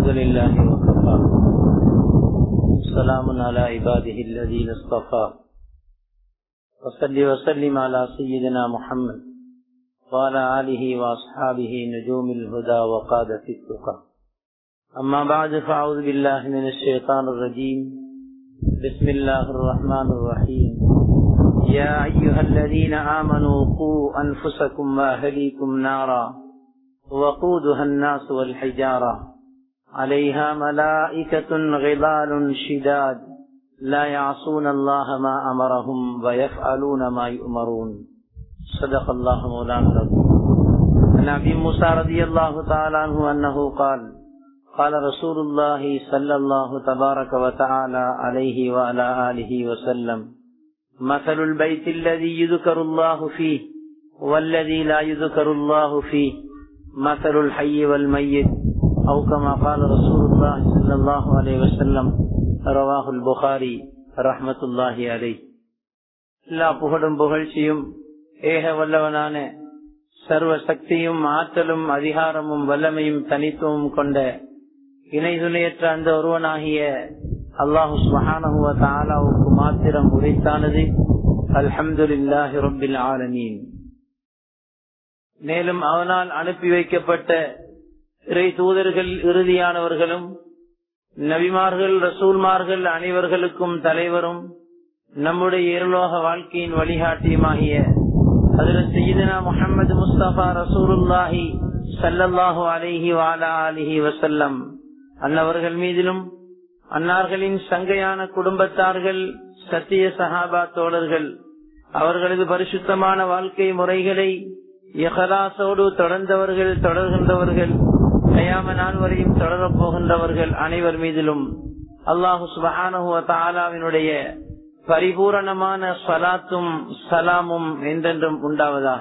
الحمد لله وكفى سلام على عباده الذين اصطفى وصل وسلم على سيدنا محمد وعلى آله وأصحابه نجوم الهدى وقادة التقى أما بعد فأعوذ بالله من الشيطان الرجيم بسم الله الرحمن الرحيم يا أيها الذين آمنوا قوا أنفسكم وأهليكم نارا وقودها الناس والحجارة عليها ملائكة غضال شداد لا يعصون الله ما أمرهم ويفعلون ما يؤمرون صدق الله مولانا العظيم عن أبي موسى رضي الله تعالى عنه أنه قال قال رسول الله صلى الله تبارك وتعالى عليه وعلى آله وسلم مثل البيت الذي يذكر الله فيه والذي لا يذكر الله فيه مثل الحي والميت أو كما قال رسول الله صلى الله عليه وسلم رواه البخاري رحمة الله عليه எல்லா புகழும் புகழ்ச்சியும் ஏக வல்லவனான சர்வ சக்தியும் ஆற்றலும் அதிகாரமும் வல்லமையும் தனித்துவமும் கொண்ட இணை துணையற்ற அந்த ஒருவனாகிய அல்லாஹு சுபஹானஹுவ தாலாவுக்கு மாத்திரம் உரைத்தானது அல்ஹம்துலில்லாஹி ரப்பில் ஆலமீன் மேலும் அவனால் அனுப்பி வைக்கப்பட்ட இறை தூதர்கள் இறுதியானவர்களும் நபிமார்கள் ரசூல்மார்கள் அனைவர்களுக்கும் தலைவரும் நம்முடைய இருலோக வாழ்க்கையின் வழிகாட்டியுமாகிய அதில் செய்தனா முகமது முஸ்தபா ரசூலுல்லாஹி சல்லல்லாஹு அலிஹி வாலா அலிஹி வசல்லம் அன்னவர்கள் மீதிலும் அன்னார்களின் சங்கையான குடும்பத்தார்கள் சத்திய சஹாபா தோழர்கள் அவர்களது பரிசுத்தமான வாழ்க்கை முறைகளை எஹராசோடு தொடர்ந்தவர்கள் தொடர்கின்றவர்கள் கயாம நாள் வரையும் தொடரப் போகின்றவர்கள் அனைவர் மீதிலும் அல்லாஹு சுபஹானஹுவ தாலாவினுடைய பரிபூரணமான சலாத்தும் சலாமும் என்றென்றும் உண்டாவதாக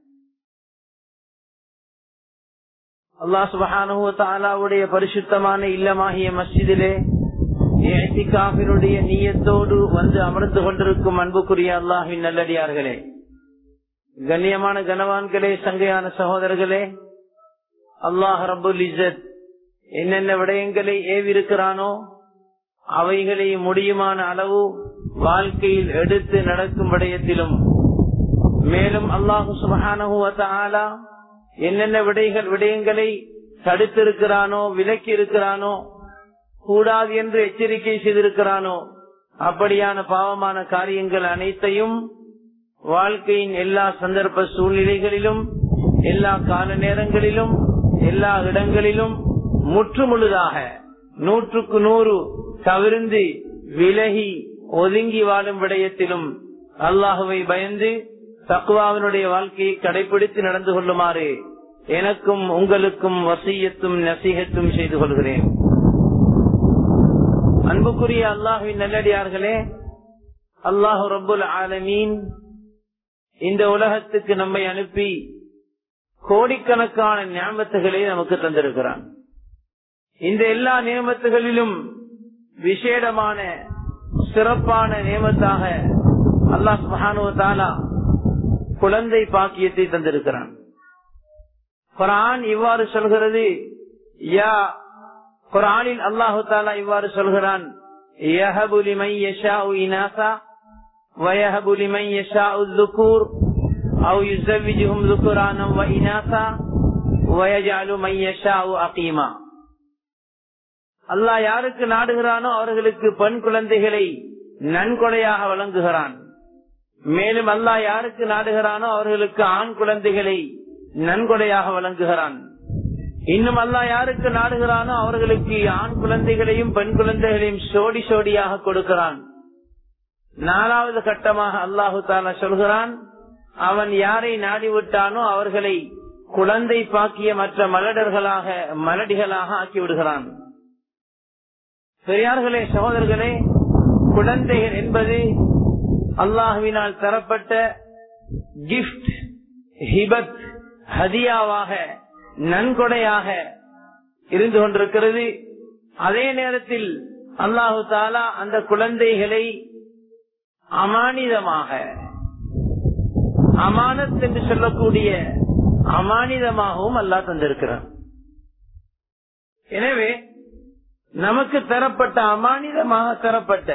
அல்லாஹ் சுபஹானுவ தாலாவுடைய பரிசுத்தமான இல்லமாகிய மஸ்ஜிதிலே காபினுடைய நீயத்தோடு வந்து அமர்ந்து கொண்டிருக்கும் அன்புக்குரிய அல்லாஹின் நல்லடியார்களே கண்ணியமான கனவான்களே சங்கையான சகோதரர்களே அல்லாஹ் ரபுல் இசத் என்னென்ன விடயங்களை ஏவிருக்கிறானோ அவைகளை முடியுமான அளவு வாழ்க்கையில் எடுத்து நடக்கும் விடயத்திலும் மேலும் அல்லாஹு சுபஹானஹுவ என்னென்ன விடைகள் விடயங்களை தடுத்திருக்கிறானோ விலக்கி இருக்கிறானோ கூடாது என்று எச்சரிக்கை செய்திருக்கிறானோ அப்படியான பாவமான காரியங்கள் அனைத்தையும் வாழ்க்கையின் எல்லா சந்தர்ப்ப சூழ்நிலைகளிலும் எல்லா கால நேரங்களிலும் எல்லா இடங்களிலும் முற்றுமுழுதாக நூற்றுக்கு நூறு தவிர்ந்து விலகி ஒதுங்கி வாழும் விடயத்திலும் அல்லாஹுவை பயந்து தக்குவாவினுடைய வாழ்க்கையை கடைபிடித்து நடந்து கொள்ளுமாறு எனக்கும் உங்களுக்கும் வசியத்தும் நசீகத்தும் செய்து கொள்கிறேன் அன்புக்குரிய அல்லாஹுவின் நல்லடியார்களே அல்லாஹு ரபுல் ஆலமீன் இந்த உலகத்துக்கு நம்மை அனுப்பி கோடிக்கணக்கான நியமத்துகளை நமக்கு தந்திருக்கிறான் இந்த எல்லா நியமத்துகளிலும் விசேடமான சிறப்பான நியமத்தாக அல்லாஹ் மகானுவத்தாலா குழந்தை பாக்கியத்தை தந்திருக்கிறான் குரான் இவ்வாறு சொல்கிறது யா குரானில் அல்லாஹு தாலா இவ்வாறு சொல்கிறான் ويهب لمن يشاء الذكور أو يزوجهم ذكرانا وإناثا ويجعل من يشاء أقيما அல்லாஹ் யாருக்கு நாடுகிறானோ அவர்களுக்கு பெண் குழந்தைகளை நன்கொடையாக வழங்குகிறான் மேலும் அல்லாஹ் யாருக்கு நாடுகிறானோ அவர்களுக்கு ஆண் குழந்தைகளை நன்கொடையாக வழங்குகிறான் இன்னும் அல்லா யாருக்கு நாடுகிறானோ அவர்களுக்கு ஆண் குழந்தைகளையும் பெண் குழந்தைகளையும் சோடி சோடியாக கொடுக்கிறான் நாலாவது கட்டமாக அல்லாஹு தாலா சொல்கிறான் அவன் யாரை நாடிவிட்டானோ அவர்களை குழந்தை பாக்கிய மற்ற மலடர்களாக மலடிகளாக ஆக்கி விடுகிறான் பெரியார்களே சகோதரர்களே குழந்தைகள் என்பது அல்லாஹுவினால் தரப்பட்ட கிஃப்ட் ஹிபத் ஹதியாவாக நன்கொடையாக இருந்து கொண்டிருக்கிறது அதே நேரத்தில் அல்லாஹு தாலா அந்த குழந்தைகளை அமானிதமாக அமானத் என்று சொல்லக்கூடிய அமானிதமாகவும் அல்லாஹ் தந்திருக்கிறார் எனவே நமக்கு தரப்பட்ட அமானிதமாக தரப்பட்ட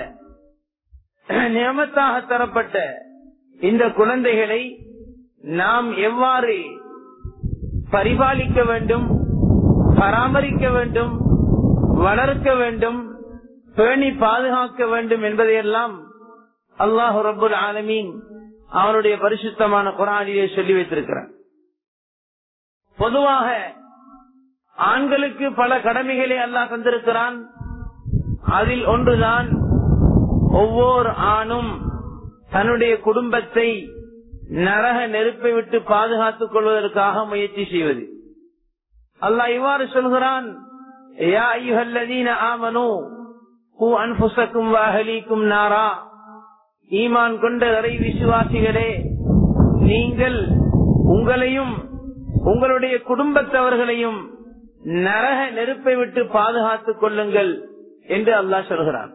நியமத்தாக தரப்பட்ட இந்த குழந்தைகளை நாம் எவ்வாறு பரிபாலிக்க வேண்டும் பராமரிக்க வேண்டும் வளர்க்க வேண்டும் பேணி பாதுகாக்க வேண்டும் என்பதையெல்லாம் அல்லாஹு ரபுல் ஆலமீன் அவனுடைய பரிசுத்தமான குரானிலே சொல்லி வைத்திருக்கிறான் பொதுவாக ஆண்களுக்கு பல கடமைகளை அல்லாஹ் தந்திருக்கிறான் அதில் ஒன்றுதான் ஒவ்வொரு ஆணும் தன்னுடைய குடும்பத்தை நரக நெருப்பை விட்டு பாதுகாத்துக் கொள்வதற்காக முயற்சி செய்வது அல்லாஹ் இவ்வாறு சொல்கிறான் யா ஐயுஹல்லதீன ஆமனு ஹூ அன்புசக்கும் வாஹலீக்கும் நாரா ஈமான் கொண்ட இறை விசுவாசிகளே நீங்கள் உங்களையும் உங்களுடைய குடும்பத்தவர்களையும் நரக நெருப்பை விட்டு பாதுகாத்துக் கொள்ளுங்கள் என்று அல்லாஹ் சொல்கிறான்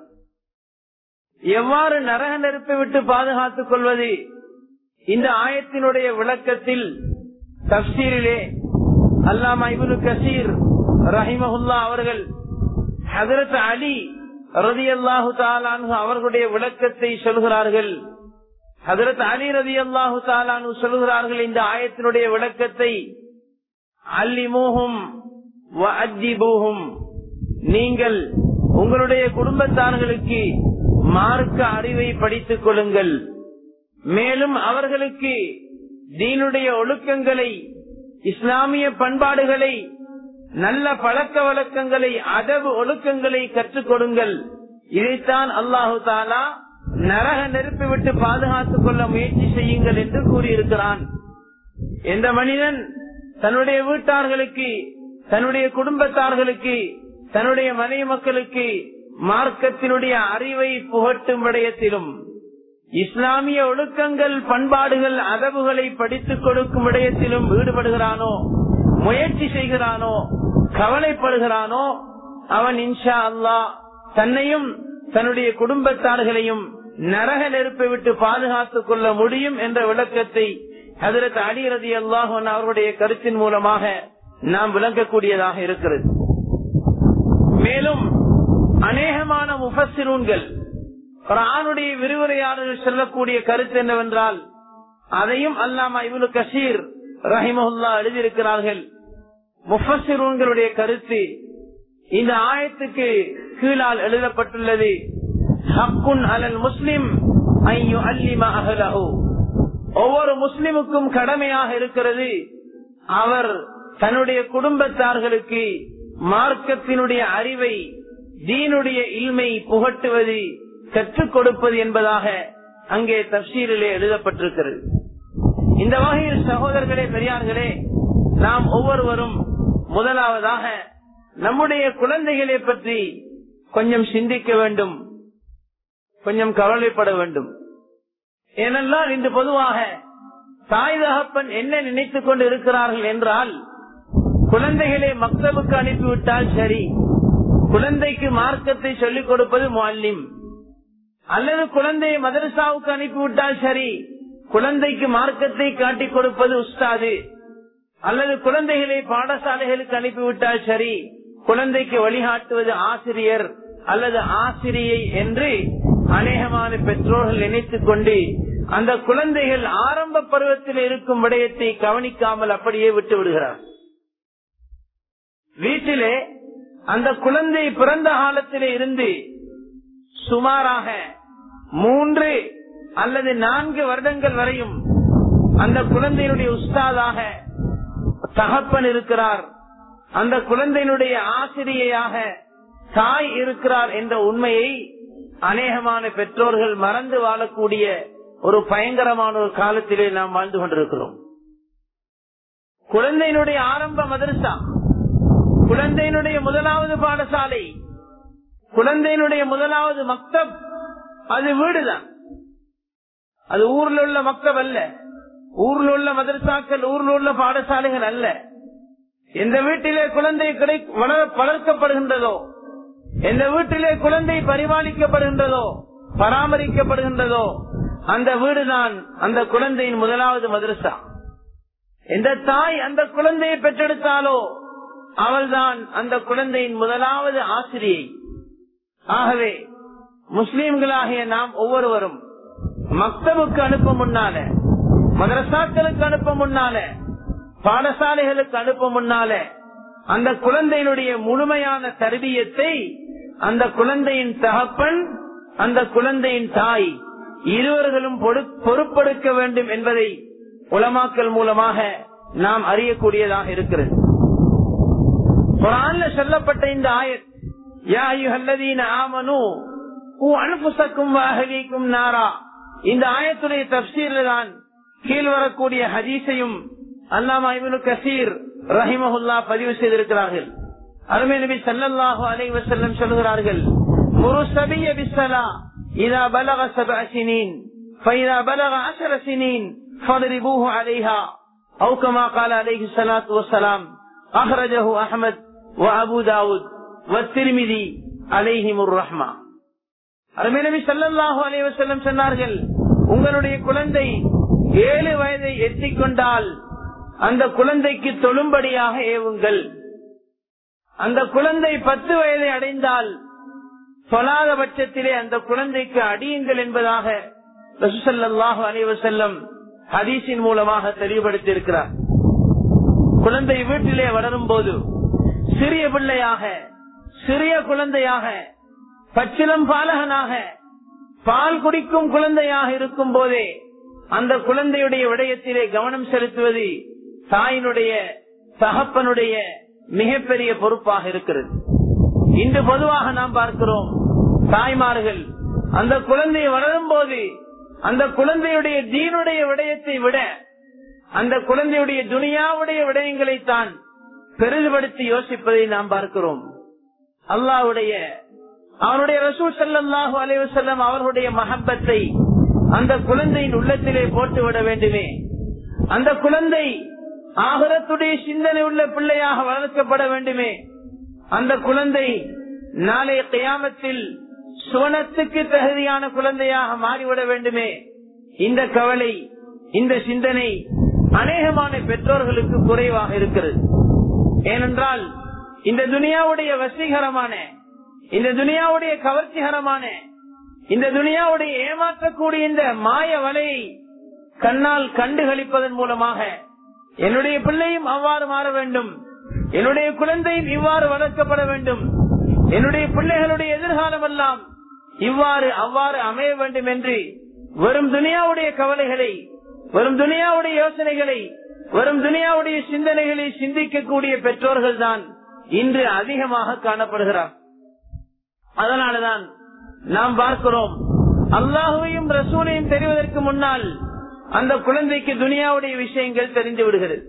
எவ்வாறு நரக நெருப்பை விட்டு பாதுகாத்துக் கொள்வது இந்த ஆயத்தினுடைய விளக்கத்தில் தப்சீரிலே அல்லாமா இபுனு கசீர் ரஹிமஹுல்லா அவர்கள் ஹதரத் அலி ரதி அல்லாஹு தாலானு அவர்களுடைய விளக்கத்தை சொல்கிறார்கள் ஹதரத் அலி ரதி அல்லாஹு தாலானு சொல்கிறார்கள் இந்த ஆயத்தினுடைய விளக்கத்தை அல்லிமூஹும் அஜிபூஹும் நீங்கள் உங்களுடைய குடும்பத்தார்களுக்கு மார்க்க அறிவை படித்துக் கொள்ளுங்கள் மேலும் அவர்களுக்கு தீனுடைய ஒழுக்கங்களை இஸ்லாமிய பண்பாடுகளை நல்ல பழக்க வழக்கங்களை அதவு ஒழுக்கங்களை கற்றுக் கொடுங்கள் இதைத்தான் அல்லாஹு தாலா நரக நெருப்பி விட்டு பாதுகாத்துக் கொள்ள முயற்சி செய்யுங்கள் என்று கூறியிருக்கிறான் எந்த மனிதன் தன்னுடைய வீட்டார்களுக்கு தன்னுடைய குடும்பத்தார்களுக்கு தன்னுடைய மனைவி மக்களுக்கு மார்க்கத்தினுடைய அறிவை புகட்டும் விடயத்திலும் இஸ்லாமிய ஒழுக்கங்கள் பண்பாடுகள் அதவுகளை படித்துக் கொடுக்கும் விடயத்திலும் ஈடுபடுகிறானோ முயற்சி செய்கிறானோ கவலைப்படுகிறானோ அவன் இன்ஷா அல்லா தன்னையும் தன்னுடைய குடும்பத்தார்களையும் நரக நெருப்பை விட்டு பாதுகாத்துக் கொள்ள முடியும் என்ற விளக்கத்தை ஹதரத் அலிரதி அல்லாஹன் அவருடைய கருத்தின் மூலமாக நாம் விளங்கக்கூடியதாக இருக்கிறது மேலும் அநேகமான முஃபசிரூன்கள் குரானுடைய விரிவுரையாளர்கள் சொல்லக்கூடிய கருத்து என்னவென்றால் அதையும் அல்லாமா இவனு கஷீர் ரஹிமஹுல்லா எழுதியிருக்கிறார்கள் முஃபசிரூன்களுடைய கருத்து இந்த ஆயத்துக்கு கீழால் எழுதப்பட்டுள்ளது ஹக்குன் அலல் முஸ்லிம் ஒவ்வொரு முஸ்லிமுக்கும் கடமையாக இருக்கிறது அவர் தன்னுடைய குடும்பத்தார்களுக்கு மார்க்கத்தினுடைய அறிவை தீனுடைய இல்மை புகட்டுவது கற்றுக் கொடுப்பது என்பதாக அங்கே தப்சீரிலே எழுதப்பட்டிருக்கிறது இந்த வகையில் சகோதரர்களே பெரியார்களே நாம் ஒவ்வொருவரும் முதலாவதாக நம்முடைய குழந்தைகளை பற்றி கொஞ்சம் சிந்திக்க வேண்டும் கொஞ்சம் கவலைப்பட வேண்டும் ஏனென்றால் இன்று பொதுவாக தாய் தகப்பன் என்ன நினைத்துக் கொண்டு இருக்கிறார்கள் என்றால் குழந்தைகளை மக்தபுக்கு அனுப்பிவிட்டால் சரி குழந்தைக்கு மார்க்கத்தை சொல்லிக் கொடுப்பது முல்லிம் அல்லது குழந்தையை மதரசாவுக்கு அனுப்பிவிட்டால் சரி குழந்தைக்கு மார்க்கத்தை காட்டிக் கொடுப்பது உஸ்தாது அல்லது குழந்தைகளை பாடசாலைகளுக்கு அனுப்பிவிட்டால் சரி குழந்தைக்கு வழிகாட்டுவது ஆசிரியர் அல்லது ஆசிரியை என்று அநேகமான பெற்றோர்கள் நினைத்துக் கொண்டு அந்த குழந்தைகள் ஆரம்ப பருவத்தில் இருக்கும் விடயத்தை கவனிக்காமல் அப்படியே விட்டு விடுகிறார் வீட்டிலே அந்த குழந்தை பிறந்த காலத்திலே இருந்து சுமாராக மூன்று அல்லது நான்கு வருடங்கள் வரையும் அந்த குழந்தையினுடைய உஸ்தாதாக தகப்பன் இருக்கிறார் அந்த குழந்தையினுடைய ஆசிரியையாக தாய் இருக்கிறார் என்ற உண்மையை அநேகமான பெற்றோர்கள் மறந்து வாழக்கூடிய ஒரு பயங்கரமான ஒரு காலத்திலே நாம் வாழ்ந்து கொண்டிருக்கிறோம் குழந்தையினுடைய ஆரம்ப மதரசா குழந்தையினுடைய முதலாவது பாடசாலை குழந்தையினுடைய முதலாவது மக்தப் அது வீடுதான் அது ஊர்ல உள்ள மக்தப் அல்ல ஊர்ல உள்ள மதரசாக்கள் ஊர்ல உள்ள பாடசாலைகள் அல்ல எந்த வீட்டிலே குழந்தை கிடை வளர்க்கப்படுகின்றதோ எந்த வீட்டிலே குழந்தை பரிமாளிக்கப்படுகின்றதோ பராமரிக்கப்படுகின்றதோ அந்த வீடுதான் அந்த குழந்தையின் முதலாவது மதரசா எந்த தாய் அந்த குழந்தையை பெற்றெடுத்தாலோ அவள்தான் அந்த குழந்தையின் முதலாவது ஆசிரியை ஆகவே முஸ்லீம்களாகிய நாம் ஒவ்வொருவரும் மக்தபுக்கு அனுப்ப முன்னால மதரசாக்களுக்கு அனுப்ப முன்னால பாடசாலைகளுக்கு அனுப்ப முன்னால அந்த குழந்தையினுடைய முழுமையான தருவியத்தை அந்த குழந்தையின் தகப்பன் அந்த குழந்தையின் தாய் இருவர்களும் பொறுப்பெடுக்க வேண்டும் என்பதை உலமாக்கல் மூலமாக நாம் அறியக்கூடியதாக இருக்கிறது குரான்ல சொல்லப்பட்ட இந்த ஆயத் யா ஐயுஹல்லதீன ஆமனு உ அனுப்புசக்கும் வாகலிக்கும் நாரா இந்த ஆயத்துடைய தப்சீர்ல தான் கீழ் வரக்கூடிய ஹதீஸையும் அல்லாமா இவனு கசீர் ரஹிமஹுல்லா பதிவு செய்திருக்கிறார்கள் அருமை நபி சல்லல்லாஹு அலைஹி வஸல்லம் சொல்கிறார்கள் முரு சபிய பிஸ்ஸலா இதா பலக சபஅ சினீன் فإذا بلغ عشر سنين فاضربوه عليها أو كما قال عليه الصلاة والسلام أخرجه أحمد وأبو داود والترمذي عليهم الرحمة அருமை நபி சல்லல்லாஹு அலைஹி வஸல்லம் சொன்னார்கள் உங்களுடைய குழந்தை ஏழு வயதை எட்டிக்கொண்டால் அந்த குழந்தைக்கு தொழும்படியாக ஏவுங்கள் அந்த குழந்தை பத்து வயதை அடைந்தால் சொல்லாத பட்சத்திலே அந்த குழந்தைக்கு அடியுங்கள் என்பதாக ரசூசல்லாஹு அலைவசல்லம் ஹதீஸின் மூலமாக தெளிவுபடுத்தி இருக்கிறார் குழந்தை வீட்டிலே வளரும் போது சிறிய பிள்ளையாக சிறிய குழந்தையாக பச்சிலம் பாலகனாக பால் குடிக்கும் குழந்தையாக இருக்கும் போதே அந்த குழந்தையுடைய விடயத்திலே கவனம் செலுத்துவது தாயினுடைய தகப்பனுடைய மிகப்பெரிய பொறுப்பாக இருக்கிறது இன்று பொதுவாக நாம் பார்க்கிறோம் தாய்மார்கள் அந்த குழந்தை வளரும் போது அந்த குழந்தையுடைய தீனுடைய விடயத்தை விட அந்த குழந்தையுடைய துனியாவுடைய விடயங்களைத்தான் பெரிதுபடுத்தி யோசிப்பதை நாம் பார்க்கிறோம் அல்லாவுடைய அவனுடைய ரசூல் சல்லாஹூ அலைவசல்லம் அவர்களுடைய மகப்பத்தை அந்த குழந்தையின் உள்ளத்திலே போட்டு விட வேண்டுமே அந்த குழந்தை ஆகரத்துடைய சிந்தனை உள்ள பிள்ளையாக வளர்க்கப்பட வேண்டுமே அந்த குழந்தை நாளைய கியாமத்தில் சுவனத்துக்கு தகுதியான குழந்தையாக மாறிவிட வேண்டுமே இந்த கவலை இந்த சிந்தனை அநேகமான பெற்றோர்களுக்கு குறைவாக இருக்கிறது ஏனென்றால் இந்த துனியாவுடைய வசீகரமான இந்த துனியாவுடைய கவர்ச்சிகரமான இந்த துனியாவுடைய ஏமாற்றக்கூடிய இந்த மாய வலையை கண்ணால் கண்டுகளிப்பதன் மூலமாக என்னுடைய பிள்ளையும் அவ்வாறு மாற வேண்டும் என்னுடைய குழந்தையும் இவ்வாறு வளர்க்கப்பட வேண்டும் என்னுடைய பிள்ளைகளுடைய எதிர்காலம் எல்லாம் இவ்வாறு அவ்வாறு அமைய வேண்டும் என்று வெறும் துனியாவுடைய கவலைகளை வெறும் துனியாவுடைய யோசனைகளை வெறும் துனியாவுடைய சிந்தனைகளை சிந்திக்கக்கூடிய பெற்றோர்கள் தான் இன்று அதிகமாக காணப்படுகிறார் அதனாலதான் நாம் பார்க்கிறோம் அல்லாஹுவையும் ரசூலையும் தெரிவதற்கு முன்னால் அந்த குழந்தைக்கு துனியாவுடைய விஷயங்கள் தெரிந்து விடுகிறது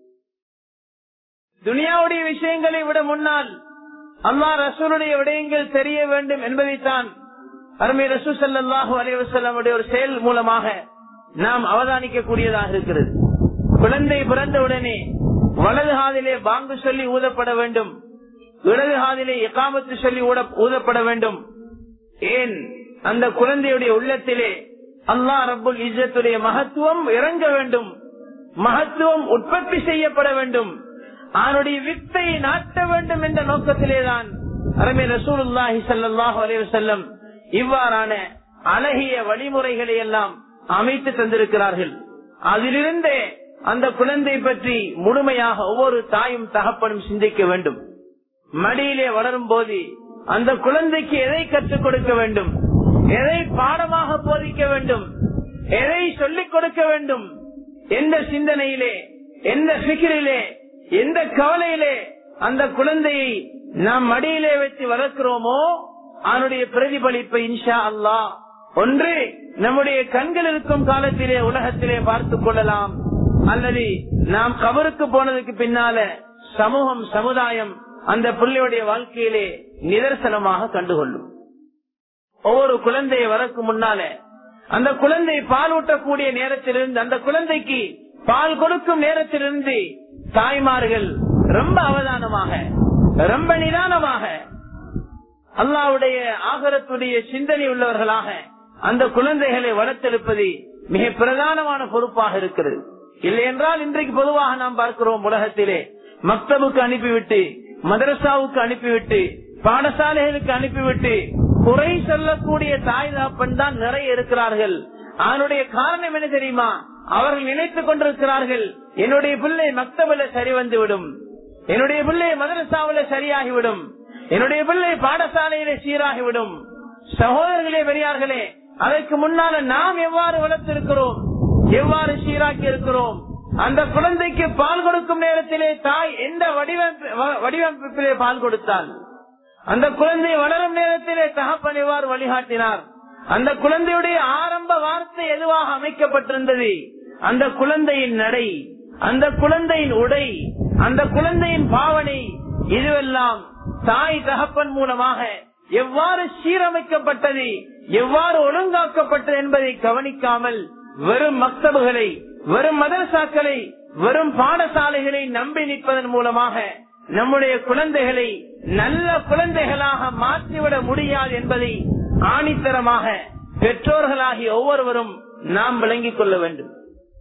துனியாவுடைய விஷயங்களை விட முன்னால் அல்லாஹ் ரசூலுடைய விடயங்கள் தெரிய வேண்டும் என்பதைத்தான் அருமை ரசூ சல்லாஹூ அலைவசல்லமுடைய ஒரு செயல் மூலமாக நாம் அவதானிக்க கூடியதாக இருக்கிறது குழந்தை பிறந்தவுடனே வலது காதிலே பாங்கு சொல்லி ஊதப்பட வேண்டும் இடது காதிலே எக்காமத்து சொல்லி ஊதப்பட வேண்டும் ஏன் அந்த குழந்தையுடைய உள்ளத்திலே அல்லாஹ் ரபுல் இஜத்துடைய மகத்துவம் இறங்க வேண்டும் மகத்துவம் உற்பத்தி செய்யப்பட வேண்டும் அவனுடைய வித்தை நாட்ட வேண்டும் என்ற நோக்கத்திலேதான் அரபி ரசூலுல்லாஹி சல்லாஹூ அலைவசல்லம் இவ்வாறான அழகிய வழிமுறைகளை எல்லாம் அமைத்து தந்திருக்கிறார்கள் அதிலிருந்தே அந்த குழந்தை பற்றி முழுமையாக ஒவ்வொரு தாயும் தகப்பனும் சிந்திக்க வேண்டும் மடியிலே வளரும் போது அந்த குழந்தைக்கு எதை கற்றுக் கொடுக்க வேண்டும் எதை பாடமாக போதிக்க வேண்டும் எதை சொல்லிக் கொடுக்க வேண்டும் எந்த சிந்தனையிலே எந்த சிகிரிலே எந்த கவலையிலே அந்த குழந்தையை நாம் மடியிலே வச்சு வளர்க்கிறோமோ அதனுடைய பிரதிபலிப்பை இன்ஷா அல்லா ஒன்று நம்முடைய கண்கள் இருக்கும் காலத்திலே உலகத்திலே பார்த்துக் கொள்ளலாம் அல்லது நாம் கபருக்கு போனதுக்கு பின்னால சமூகம் சமுதாயம் அந்த பிள்ளையுடைய வாழ்க்கையிலே நிதர்சனமாக கண்டுகொள்ளும் ஒவ்வொரு குழந்தையை வரக்கு முன்னால அந்த குழந்தை பால் ஊட்டக்கூடிய நேரத்திலிருந்து அந்த குழந்தைக்கு பால் கொடுக்கும் நேரத்திலிருந்து தாய்மார்கள் ரொம்ப அவதானமாக ரொம்ப நிதானமாக அல்லாவுடைய ஆகரத்துடைய சிந்தனை உள்ளவர்களாக அந்த குழந்தைகளை வளர்த்தெடுப்பது மிக பிரதானமான பொறுப்பாக இருக்கிறது இல்லை என்றால் இன்றைக்கு பொதுவாக நாம் பார்க்கிறோம் உலகத்திலே மக்தபுக்கு அனுப்பிவிட்டு மதரசாவுக்கு அனுப்பிவிட்டு பாடசாலைகளுக்கு அனுப்பிவிட்டு குறை சொல்லக்கூடிய தாய் தாப்பன் தான் நிறைய இருக்கிறார்கள் அதனுடைய காரணம் என்ன தெரியுமா அவர்கள் நினைத்துக் கொண்டிருக்கிறார்கள் என்னுடைய பிள்ளை மக்தபில சரி வந்து விடும் என்னுடைய பிள்ளை மதரசாவில சரியாகிவிடும் என்னுடைய பிள்ளை பாடசாலையில சீராகிவிடும் சகோதரர்களே பெரியார்களே அதற்கு முன்னால நாம் எவ்வாறு வளர்த்திருக்கிறோம் எவ்வாறு சீராக்கி இருக்கிறோம் அந்த குழந்தைக்கு பால் கொடுக்கும் நேரத்திலே தாய் எந்த வடிவமைப்பு வடிவமைப்பிலே பால் கொடுத்தால் அந்த குழந்தை வளரும் நேரத்திலே தகப்பன் எவ்வாறு வழிகாட்டினார் அந்த குழந்தையுடைய ஆரம்ப வார்த்தை எதுவாக அமைக்கப்பட்டிருந்தது அந்த குழந்தையின் நடை அந்த குழந்தையின் உடை அந்த குழந்தையின் பாவனை இதுவெல்லாம் தாய் தகப்பன் மூலமாக எவ்வாறு சீரமைக்கப்பட்டது எவ்வாறு ஒழுங்காக்கப்பட்டது என்பதை கவனிக்காமல் வெறும் மக்தபுகளை வெறும் மதரசாக்களை வெறும் பாடசாலைகளை நம்பி நிற்பதன் மூலமாக நம்முடைய குழந்தைகளை நல்ல குழந்தைகளாக மாற்றிவிட முடியாது என்பதை ஆணித்தரமாக பெற்றோர்களாகிய ஒவ்வொருவரும் நாம் விளங்கிக் கொள்ள வேண்டும்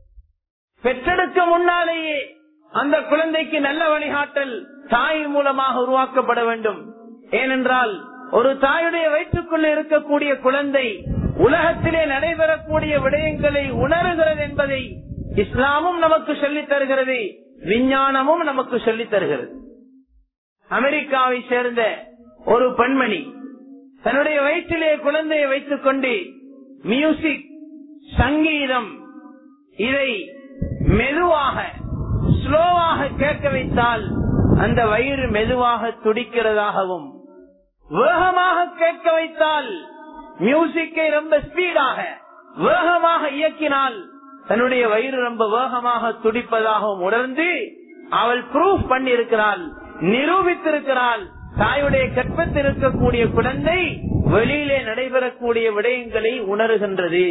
பெற்றெடுக்க முன்னாலேயே அந்த குழந்தைக்கு நல்ல வழிகாட்டல் தாய் மூலமாக உருவாக்கப்பட வேண்டும் ஏனென்றால் ஒரு தாயுடைய வயிற்றுக்குள்ள இருக்கக்கூடிய குழந்தை உலகத்திலே நடைபெறக்கூடிய விடயங்களை உணர்கிறது என்பதை இஸ்லாமும் நமக்கு சொல்லித் தருகிறது விஞ்ஞானமும் நமக்கு சொல்லித் தருகிறது அமெரிக்காவை சேர்ந்த ஒரு பெண்மணி தன்னுடைய வயிற்றிலே குழந்தையை வைத்துக் கொண்டு மியூசிக் சங்கீதம் இதை மெதுவாக ஸ்லோவாக கேட்க வைத்தால் அந்த வயிறு மெதுவாக துடிக்கிறதாகவும் வேகமாக கேட்க வைத்தால் மியூசிக்கை ரொம்ப ஸ்பீடாக வேகமாக இயக்கினால் தன்னுடைய வயிறு ரொம்ப வேகமாக துடிப்பதாகவும் உணர்ந்து அவள் ப்ரூஃப் பண்ணி இருக்கிறாள் நிரூபித்திருக்கிறாள் தாயுடைய கற்பத்தில் இருக்கக்கூடிய குழந்தை வெளியிலே நடைபெறக்கூடிய விடயங்களை உணர்கின்றது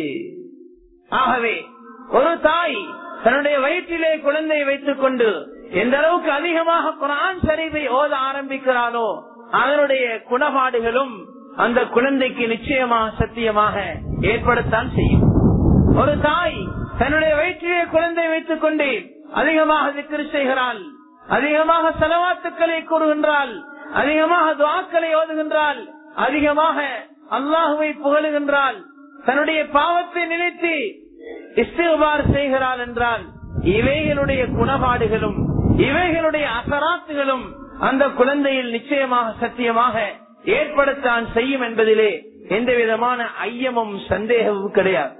ஆகவே ஒரு தாய் தன்னுடைய வயிற்றிலே குழந்தையை வைத்துக் கொண்டு எந்த அளவுக்கு அதிகமாக குரான் சரிவை ஓத ஆரம்பிக்கிறாளோ அதனுடைய குணபாடுகளும் அந்த குழந்தைக்கு நிச்சயமாக சத்தியமாக ஏற்படத்தான் செய்யும் ஒரு தாய் தன்னுடைய வயிற்றிலே குழந்தை வைத்துக் கொண்டு அதிகமாக திக்ரு செய்கிறாள் அதிகமாக செலவாத்துக்களை கூறுகின்றாள் அதிகமாக துவாக்களை ஓதுகின்றாள் அதிகமாக அல்லாஹுவை புகழுகின்றாள் தன்னுடைய பாவத்தை நினைத்து இஸ்திகார் செய்கிறாள் என்றால் இவைகளுடைய குணபாடுகளும் இவைகளுடைய அசராத்துகளும் அந்த குழந்தையில் நிச்சயமாக சத்தியமாக ஏற்படத்தான் செய்யும் என்பதிலே எந்த விதமான ஐயமும் சந்தேகமும் கிடையாது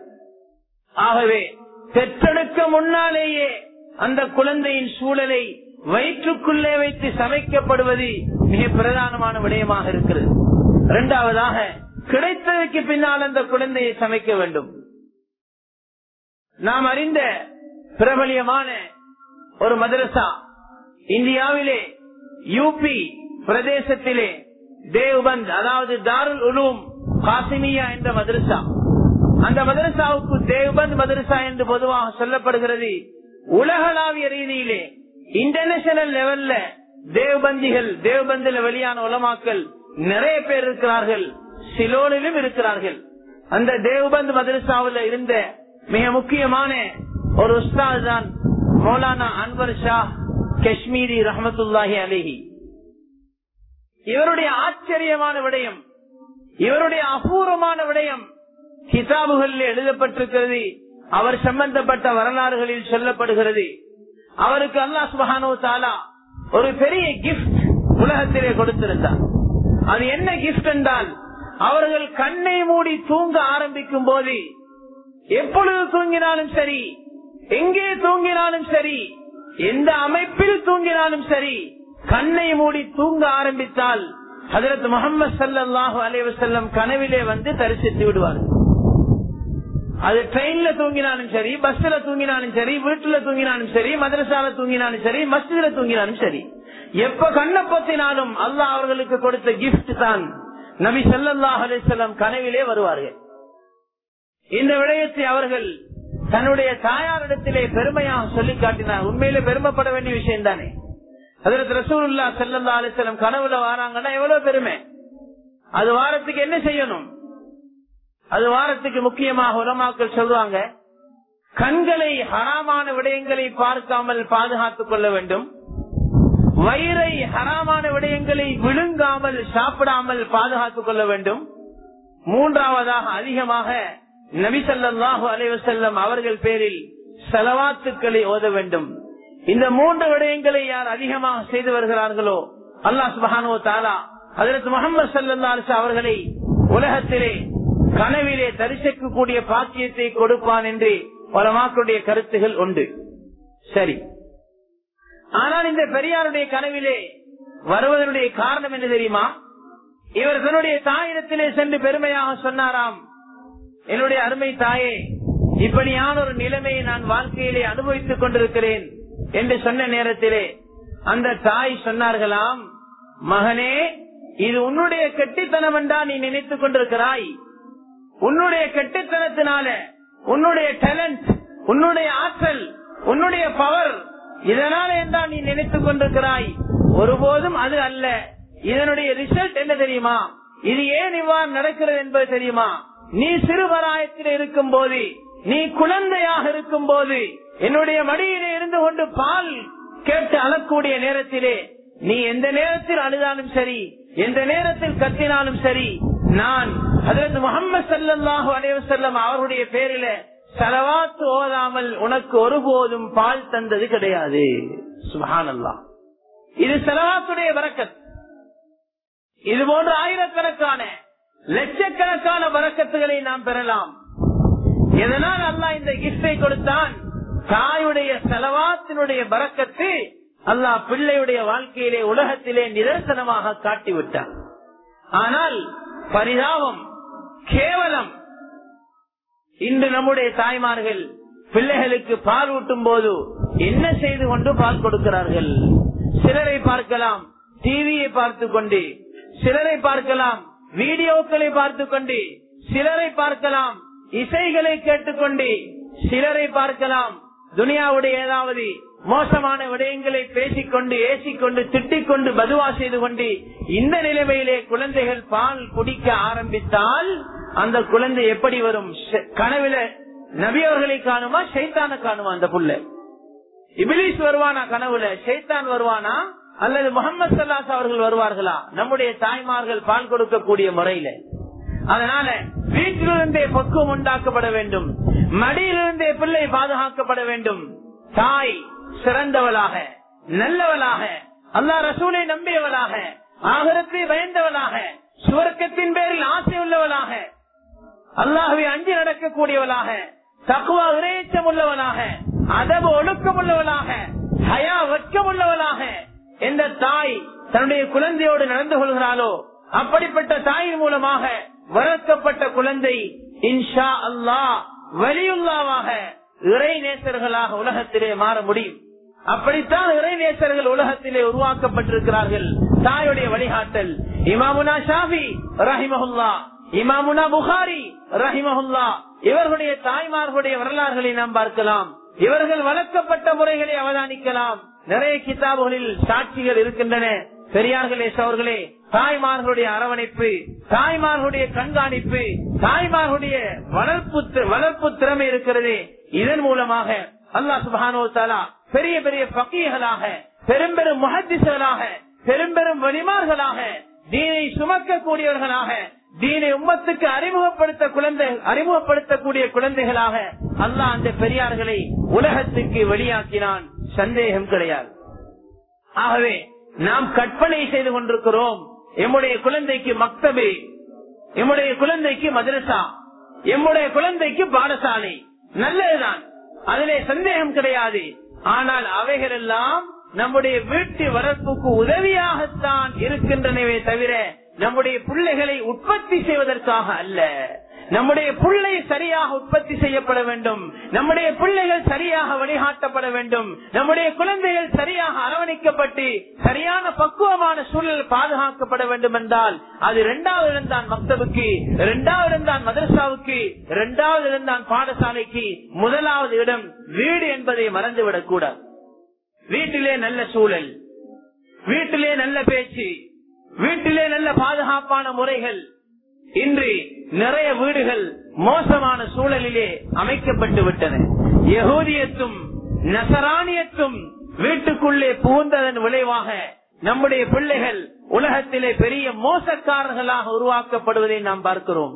ஆகவே பெற்றெடுக்க முன்னாலேயே அந்த குழந்தையின் சூழலை வயிற்றுக்குள்ளே வைத்து சமைக்கப்படுவது மிக பிரதானமான விடயமாக இருக்கிறது இரண்டாவதாக கிடைத்ததற்கு பின்னால் அந்த குழந்தையை சமைக்க வேண்டும் நாம் அறிந்த பிரபலியமான ஒரு மதரசா இந்தியாவிலே யூபி பிரதேசத்திலே தேவ்பந்த் அதாவது தாருல் உலூம் காசிமியா என்ற மதரசா அந்த மதரசாவுக்கு தேவ்பந்த் மதரசா என்று பொதுவாக சொல்லப்படுகிறது உலகளாவிய ரீதியிலே இன்டர்நேஷனல் லெவல்ல தேவ்பந்திகள் தேவ்பந்தில வெளியான உலமாக்கள் நிறைய பேர் இருக்கிறார்கள் சிலோனிலும் இருக்கிறார்கள் அந்த தேவ்பந்த் மதரசாவில் இருந்த மிக முக்கியமான ஒரு உஸ்தாத் தான் மௌலானா அன்வர் ஷா காஷ்மீரி ரஹமத்துல்லாஹி அலிஹி இவருடைய ஆச்சரியமான விடயம் இவருடைய அபூர்வமான விடயம் கிதாபுகளில் எழுதப்பட்டிருக்கிறது அவர் சம்பந்தப்பட்ட வரலாறுகளில் சொல்லப்படுகிறது அவருக்கு அல்லா சுபஹானோ தாலா ஒரு பெரிய கிஃப்ட் உலகத்திலே கொடுத்திருந்தார் அது என்ன கிஃப்ட் என்றால் அவர்கள் கண்ணை மூடி தூங்க ஆரம்பிக்கும் போது எப்பொழுது தூங்கினாலும் சரி எங்கே தூங்கினாலும் சரி எந்த அமைப்பில் தூங்கினாலும் சரி கண்ணை மூடி தூங்க ஆரம்பித்தால் ஹதரத் முகமது சல்லாஹூ அலைவசல்லம் கனவிலே வந்து தரிசித்து விடுவார் அது ட்ரெயின்ல தூங்கினாலும் சரி பஸ்ல தூங்கினாலும் சரி வீட்டுல தூங்கினாலும் சரி மதரசால தூங்கினாலும் சரி மஸ்ஜித்ல தூங்கினாலும் சரி எப்ப கண்ணை பத்தினாலும் அல்லாஹ் அவர்களுக்கு கொடுத்த கிஃப்ட் தான் நபி சல்லாஹ் அலிசல்லாம் கனவிலே வருவார்கள் இந்த விடயத்தை அவர்கள் தன்னுடைய தாயாரிடத்திலே பெருமையாக சொல்லி காட்டினார் உண்மையிலே பெருமைப்பட வேண்டிய விஷயம் தானே அதற்கு ரசூல்லா செல்லல்லா அலிசல்லம் கனவுல வாராங்கன்னா எவ்வளவு பெருமை அது வாரத்துக்கு என்ன செய்யணும் அது வாரத்துக்கு முக்கியமாக உலமாக்கள் சொல்றாங்க கண்களை ஹராமான விடயங்களை பார்க்காமல் பாதுகாத்துக் கொள்ள வேண்டும் வயிறை ஹராமான விடயங்களை விழுங்காமல் சாப்பிடாமல் பாதுகாத்துக் கொள்ள வேண்டும் மூன்றாவதாக அதிகமாக நபிசல்லாஹு அலைவசல்லம் அவர்கள் பேரில் செலவாத்துக்களை ஓத வேண்டும் இந்த மூன்று விடயங்களை யார் அதிகமாக செய்து வருகிறார்களோ அல்லாஹ் சுபஹானோ தாலா அதற்கு முகமது சல்லா அவர்களை உலகத்திலே கனவிலே தரிசிக்கக்கூடிய பாக்கியத்தை கொடுப்பான் என்று பல மாக்களுடைய கருத்துகள் உண்டு சரி ஆனால் இந்த பெரியாருடைய கனவிலே வருவதனுடைய காரணம் என்ன தெரியுமா இவர் தன்னுடைய தாயிடத்திலே சென்று பெருமையாக சொன்னாராம் என்னுடைய அருமை தாயே இப்படியான ஒரு நிலைமையை நான் வாழ்க்கையிலே அனுபவித்துக் கொண்டிருக்கிறேன் என்று சொன்ன நேரத்திலே அந்த தாய் சொன்னார்களாம் மகனே இது உன்னுடைய கெட்டித்தனம் என்றா நீ நினைத்துக் கொண்டிருக்கிறாய் உன்னுடைய கெட்டித்தனத்தினால உன்னுடைய டேலண்ட் உன்னுடைய ஆற்றல் உன்னுடைய பவர் இதனால என்றா நீ நினைத்துக் கொண்டிருக்கிறாய் ஒருபோதும் அது அல்ல இதனுடைய ரிசல்ட் என்ன தெரியுமா இது ஏன் இவ்வாறு நடக்கிறது என்பது தெரியுமா நீ சிறுவராயத்தில் இருக்கும் போது நீ குழந்தையாக இருக்கும் போது என்னுடைய மடியிலே இருந்து கொண்டு பால் கேட்டு அழக்கூடிய நேரத்திலே நீ எந்த நேரத்தில் அழுதாலும் சரி எந்த நேரத்தில் கத்தினாலும் சரி நான் அதற்கு முகமது சல்லாஹூ அலைவசல்லம் அவருடைய பேரில செலவாத்து ஓதாமல் உனக்கு ஒருபோதும் பால் தந்தது கிடையாது சுபானல்லா இது செலவாத்துடைய வரக்கத் இது போன்ற ஆயிரக்கணக்கான லட்சக்கணக்கான வரக்கத்துகளை நாம் பெறலாம் எதனால் அல்லா இந்த கிஃப்டை கொடுத்தான் தாயுடைய செலவாத்தினுடைய பறக்கத்து அல்லாஹ் பிள்ளையுடைய வாழ்க்கையிலே உலகத்திலே நிதர்சனமாக காட்டிவிட்டார் ஆனால் பரிதாபம் கேவலம் இன்று நம்முடைய தாய்மார்கள் பிள்ளைகளுக்கு பால் ஊட்டும் போது என்ன செய்து கொண்டு பால் கொடுக்கிறார்கள் சிலரை பார்க்கலாம் டிவியை பார்த்து கொண்டு சிலரை பார்க்கலாம் வீடியோக்களை பார்த்து கொண்டு சிலரை பார்க்கலாம் இசைகளை கேட்டுக்கொண்டு சிலரை பார்க்கலாம் துனியாவுடைய ஏதாவது மோசமான விடயங்களை பேசிக்கொண்டு ஏசிக்கொண்டு திட்டிக் கொண்டு பதுவா செய்து கொண்டு இந்த நிலைமையிலே குழந்தைகள் பால் குடிக்க ஆரம்பித்தால் அந்த குழந்தை எப்படி வரும் கனவில நபி அவர்களை காணுமா சைத்தான காணுமா அந்த புள்ள இபிலிஸ் வருவானா கனவுல சைத்தான் வருவானா அல்லது முகமது சல்லாஸ் அவர்கள் வருவார்களா நம்முடைய தாய்மார்கள் பால் கொடுக்கக்கூடிய முறையில அதனால வீட்டிலிருந்தே பக்குவம் உண்டாக்கப்பட வேண்டும் மடியிலிருந்தே பிள்ளை பாதுகாக்கப்பட வேண்டும் தாய் சிறந்தவளாக நல்லவளாக அல்லா ரசூலை நம்பியவளாக ஆகரத்தை பயந்தவளாக சுவர்க்கத்தின் பேரில் ஆசை உள்ளவளாக அல்லாஹுவை அஞ்சு நடக்கக்கூடியவளாக தக்குவா இறையச்சம் உள்ளவளாக அதவு ஒழுக்கம் உள்ளவளாக ஹயா வெட்கம் உள்ளவளாக எந்த தாய் தன்னுடைய குழந்தையோடு நடந்து கொள்கிறாளோ அப்படிப்பட்ட தாயின் மூலமாக வளர்க்கப்பட்ட குழந்தை இன்ஷா அல்லாஹ் வலியுல்லாவாக இறை நேசர்களாக உலகத்திலே மாற முடியும் அப்படித்தான் இறை நேசர்கள் உலகத்திலே உருவாக்கப்பட்டிருக்கிறார்கள் தாயுடைய வழிகாட்டல் இமாமுனா ஷாபி ரஹிமஹுல்லா இமாமுனா புகாரி ரஹிமஹுல்லா இவர்களுடைய தாய்மார்களுடைய வரலாறுகளை நாம் பார்க்கலாம் இவர்கள் வளர்க்கப்பட்ட முறைகளை அவதானிக்கலாம் நிறைய கிதாபுகளில் சாட்சிகள் இருக்கின்றன பெரியார்களே சவர்களே தாய்மார்களுடைய அரவணைப்பு தாய்மார்களுடைய கண்காணிப்பு தாய்மார்களுடைய வளர்ப்பு வளர்ப்பு திறமை இருக்கிறது இதன் மூலமாக அல்லாஹ் சுபானோ தாலா பெரிய பெரிய பக்கியர்களாக பெரும்பெரும் முகத்திசர்களாக பெரும்பெரும் வலிமார்களாக தீனை சுமக்கக்கூடியவர்களாக தீனை உம்மத்துக்கு அறிமுகப்படுத்த குழந்தை அறிமுகப்படுத்தக்கூடிய குழந்தைகளாக அல்லாஹ் அந்த பெரியார்களை உலகத்துக்கு வெளியாக்கினான் சந்தேகம் கிடையாது ஆகவே நாம் கற்பனை செய்து கொண்டிருக்கிறோம் எம்முடைய குழந்தைக்கு மக்தபே எம்முடைய குழந்தைக்கு மதரசா எம்முடைய குழந்தைக்கு பாடசாலை நல்லதுதான் அதிலே சந்தேகம் கிடையாது ஆனால் அவைகள் எல்லாம் நம்முடைய வீட்டு வளர்ப்புக்கு உதவியாகத்தான் இருக்கின்றனவே தவிர நம்முடைய பிள்ளைகளை உற்பத்தி செய்வதற்காக அல்ல நம்முடைய பிள்ளை சரியாக உற்பத்தி செய்யப்பட வேண்டும் நம்முடைய பிள்ளைகள் சரியாக வழிகாட்டப்பட வேண்டும் நம்முடைய குழந்தைகள் சரியாக அரவணைக்கப்பட்டு சரியான பக்குவமான சூழல் பாதுகாக்கப்பட வேண்டும் என்றால் அது இரண்டாவது இடம்தான் மக்தபுக்கு இரண்டாவது இடம்தான் மதரசாவுக்கு இரண்டாவது இடம்தான் பாடசாலைக்கு முதலாவது இடம் வீடு என்பதை மறந்துவிடக் கூடாது வீட்டிலே நல்ல சூழல் வீட்டிலே நல்ல பேச்சு வீட்டிலே நல்ல பாதுகாப்பான முறைகள் இன்று நிறைய வீடுகள் மோசமான சூழலிலே அமைக்கப்பட்டு விட்டன யகூதியத்தும் நசராணியத்தும் வீட்டுக்குள்ளே புகுந்ததன் விளைவாக நம்முடைய பிள்ளைகள் உலகத்திலே பெரிய மோசக்காரர்களாக உருவாக்கப்படுவதை நாம் பார்க்கிறோம்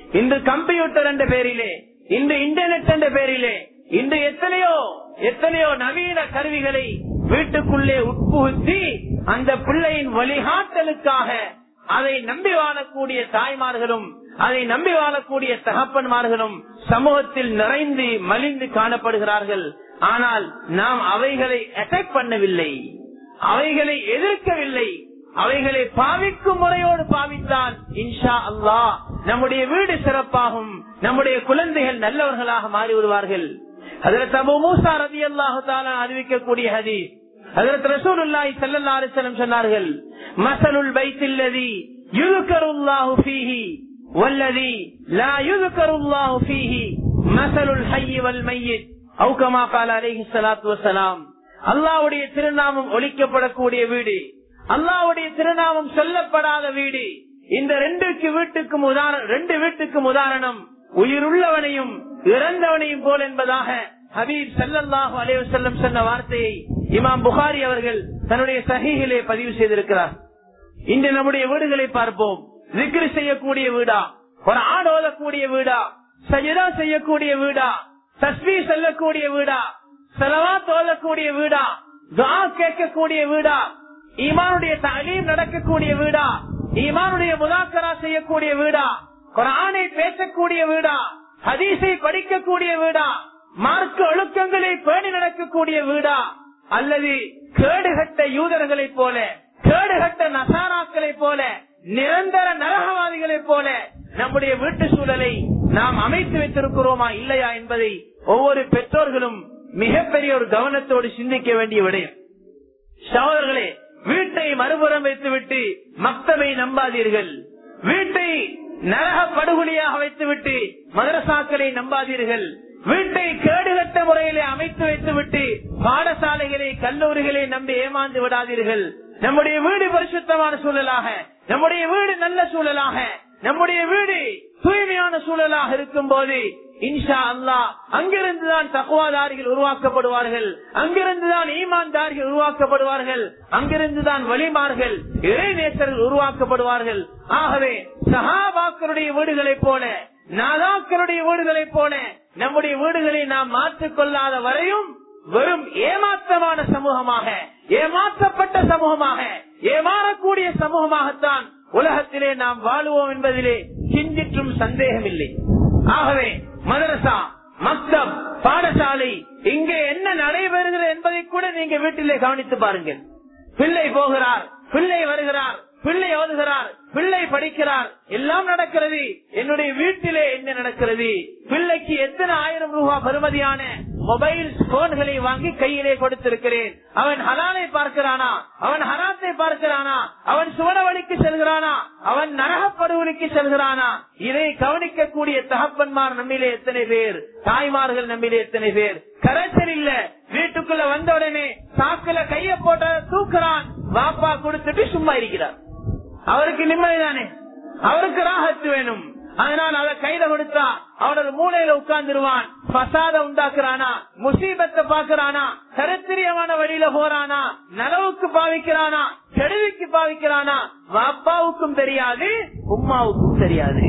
இன்று கம்ப்யூட்டர் என்ற பேரிலே இன்று இன்டர்நெட் என்ற பேரிலே இன்று எத்தனையோ எத்தனையோ நவீன கருவிகளை வீட்டுக்குள்ளே உட்புகுத்தி அந்த பிள்ளையின் வழிகாட்டலுக்காக அதை நம்பி வாழக்கூடிய தாய்மார்களும் அதை நம்பி வாழக்கூடிய தகப்பன்மார்களும் சமூகத்தில் நிறைந்து மலிந்து காணப்படுகிறார்கள் ஆனால் நாம் அவைகளை அட்டாக் பண்ணவில்லை அவைகளை எதிர்க்கவில்லை அவைகளை பாவிக்கும் முறையோடு பாவித்தால் இன்ஷா அல்லாஹ் நம்முடைய வீடு சிறப்பாகும் நம்முடைய குழந்தைகள் நல்லவர்களாக மாறி வருவார்கள் அதற்கு அபு மூசா ரதி அல்லாஹு அறிவிக்கக்கூடிய ஹதீஸ் அதற்கு ரசூலுல்லாஹி ஸல்லல்லாஹு அலைஹி வஸல்லம் சொன்னார்கள் மஸலுல் பைத்தில்லதி யுذكرுல்லாஹு ஃபீஹி வல்லதி லா யுذكرுல்லாஹு ஃபீஹி மஸலுல் ஹய்ய் வல் மய்யித் அவு கமா قال عليه الصلاه والسلام அல்லாஹ்வுடைய திருநாமம் ஒலிக்கப்படக்கூடிய வீடு அல்லாஹ்வுடைய திருநாமம் சொல்லப்படாத வீடு இந்த ரெண்டுக்கு வீட்டுக்கும் உதாரணம் ரெண்டு வீட்டுக்கும் உதாரணம் உயிருள்ளவனையும் இறந்தவனையும் போல் என்பதாக ஹபீப் சல்லல்லாஹு அலைஹி வஸல்லம் சொன்ன வார்த்தையை இமாம் புகாரி அவர்கள் தன்னுடைய சஹீஹிலே பதிவு செய்திருக்கிறார் இன்று நம்முடைய வீடுகளை பார்ப்போம் விக்ரி செய்யக்கூடிய வீடா ஒரு ஆண் ஓதக்கூடிய வீடா சஜிதா செய்யக்கூடிய வீடா தஸ்மி செல்லக்கூடிய வீடா செலவா தோலக்கூடிய வீடா துஆ கேட்கக்கூடிய வீடா ஈமானுடைய தலீம் நடக்கக்கூடிய வீடா ஈமானுடைய முதாக்கரா செய்யக்கூடிய வீடா குரானை பேசக்கூடிய வீடா ஹதீஸை படிக்கக்கூடிய வீடா மார்க்க ஒழுக்கங்களை பேணி நடக்கக்கூடிய வீடா அல்லது கேடுகட்ட யூதர்களைப் போல கேடுகட்ட நசாராக்களைப் போல நிரந்தர நரகவாதிகளைப் போல நம்முடைய வீட்டு சூழலை நாம் அமைத்து வைத்திருக்கிறோமா இல்லையா என்பதை ஒவ்வொரு பெற்றோர்களும் மிகப்பெரிய ஒரு கவனத்தோடு சிந்திக்க வேண்டிய விடயம் சகோதரர்களே வீட்டை மறுபுறம் வைத்துவிட்டு மக்தவை நம்பாதீர்கள் வீட்டை நரக படுகொலியாக வைத்துவிட்டு மதரசாக்களை நம்பாதீர்கள் வீட்டை கேடுகட்ட முறையிலே அமைத்து வைத்துவிட்டு பாடசாலைகளை கல்லூரிகளை நம்பி ஏமாந்து விடாதீர்கள் நம்முடைய வீடு பரிசுத்தமான சூழலாக நம்முடைய வீடு நல்ல சூழலாக நம்முடைய வீடு தூய்மையான சூழலாக இருக்கும் போது இன்ஷா அல்லாஹ் அங்கிருந்துதான் தக்குவாதாரிகள் உருவாக்கப்படுவார்கள் அங்கிருந்துதான் ஈமான்தாரிகள் உருவாக்கப்படுவார்கள் அங்கிருந்துதான் வழிமார்கள் இறைநேசர்கள் உருவாக்கப்படுவார்கள் ஆகவே சஹாபாக்களுடைய வீடுகளைப் போல நாதாக்களுடைய வீடுகளைப் போல நம்முடைய வீடுகளை நாம் மாற்றிக் கொள்ளாத வரையும் வெறும் ஏமாற்றமான சமூகமாக ஏமாற்றப்பட்ட சமூகமாக ஏமாறக்கூடிய சமூகமாகத்தான் உலகத்திலே நாம் வாழுவோம் என்பதிலே கிஞ்சிற்றும் சந்தேகமில்லை ஆகவே மதரசா மக்தப் பாடசாலை இங்கே என்ன நடைபெறுகிறது என்பதை கூட நீங்க வீட்டிலே கவனித்து பாருங்கள் பிள்ளை போகிறார் பிள்ளை வருகிறார் பிள்ளை ஓதுகிறார் பிள்ளை படிக்கிறார் எல்லாம் நடக்கிறது என்னுடைய வீட்டிலே என்ன நடக்கிறது பிள்ளைக்கு எத்தனை ஆயிரம் ரூபாய் பெறுமதியான மொபைல் போன்களை வாங்கி கையிலே கொடுத்திருக்கிறேன் அவன் ஹலாலை பார்க்கிறானா அவன் ஹராத்தை பார்க்கிறானா அவன் சுவனவழிக்கு செல்கிறானா அவன் நரகப்படுவழிக்கு செல்கிறானா இதை கவனிக்கக்கூடிய தகப்பன்மார் நம்மிலே எத்தனை பேர் தாய்மார்கள் நம்மிலே எத்தனை பேர் கரைச்சல் இல்ல வீட்டுக்குள்ள வந்த உடனே சாக்குல கைய போட்ட தூக்குறான் வாப்பா கொடுத்துட்டு சும்மா இருக்கிறார் அவருக்கு நிம்மதிதானே அவருக்கு ராகத்து வேணும் அதனால் அதை கையில கொடுத்தா அவனோட மூளையில உட்கார்ந்துருவான் பசாத உண்டாக்குறானா முசீபத்தை பாக்குறானா கருத்திரியமான வழியில போறானா நலவுக்கு பாவிக்கிறானா கெடுதிக்கு பாவிக்கிறானா அப்பாவுக்கும் தெரியாது உமாவுக்கும் தெரியாது